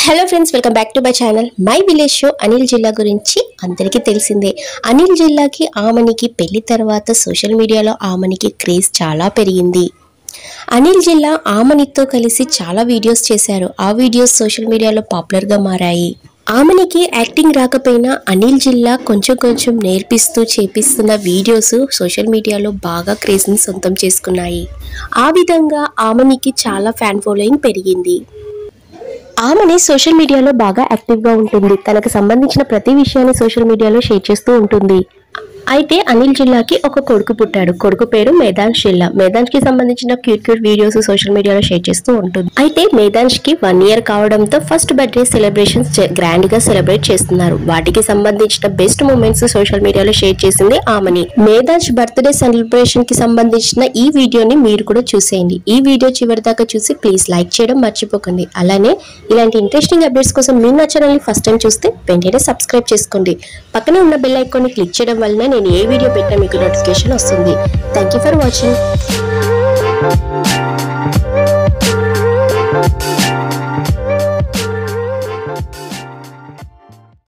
hello friends welcome back to my channel my village show Anil Jilla గురించి అందరికీ తెలిసిందే అనిల్ జిల్లాకి ఆమనికి పెళ్లి తర్వాత సోషల్ మీడియాలో ఆమనికి క్రేజ్ చాలా పెరిగింది అనిల్ జిల్లా ఆమనితో కలిసి చాలా వీడియోస్ చేశారు ఆ వీడియోస్ సోషల్ మీడియాలో పాపులర్గా మారాయి ఆమెనికి యాక్టింగ్ రాకపోయినా అనిల్ జిల్లా కొంచెం కొంచెం నేర్పిస్తూ చేపిస్తున్న వీడియోస్ సోషల్ మీడియాలో బాగా క్రేజ్ని సొంతం చేసుకున్నాయి ఆ విధంగా ఆమెనికి చాలా ఫ్యాన్ ఫాలోయింగ్ పెరిగింది ఆమెని సోషల్ మీడియాలో బాగా యాక్టివ్గా ఉంటుంది తనకు సంబంధించిన ప్రతి విషయాన్ని సోషల్ మీడియాలో షేర్ చేస్తూ ఉంటుంది అయితే అనిల్ జిల్లాకి ఒక కొడుకు పుట్టాడు కొడుకు పేరు మేధాంష్ జిల్లా మేధాంష్ కి సంబంధించిన క్యూట్ క్యూట్ వీడియోస్ సోషల్ మీడియాలో షేర్ చేస్తూ ఉంటుంది అయితే మేధాంష్ కి వన్ ఇయర్ కావడంతో ఫస్ట్ బర్త్డే సెలబ్రేషన్స్ గ్రాండ్ గా సెలబ్రేట్ చేస్తున్నారు వాటికి సంబంధించిన బెస్ట్ మూమెంట్స్ సోషల్ మీడియాలో షేర్ చేసింది ఆమెని మేధాంష్ బర్త్డే సెలబ్రేషన్ కి సంబంధించిన ఈ వీడియోని మీరు కూడా చూసేయండి ఈ వీడియో చివరి దాకా చూసి ప్లీజ్ లైక్ చేయడం మర్చిపోకండి అలానే ఇలాంటి ఇంట్రెస్టింగ్ అప్డేట్స్ కోసం మీరు నా ఛానల్ ఫస్ట్ టైం చూస్తే వెంటనే సబ్స్క్రైబ్ చేసుకోండి పక్కనే ఉన్న బెల్ ఐకాన్ని క్లిక్ చేయడం వలన నేను ఏ వీడియో పెట్టినా మీకు నోటిఫికేషన్ వస్తుంది థ్యాంక్ యూ ఫర్ వాచింగ్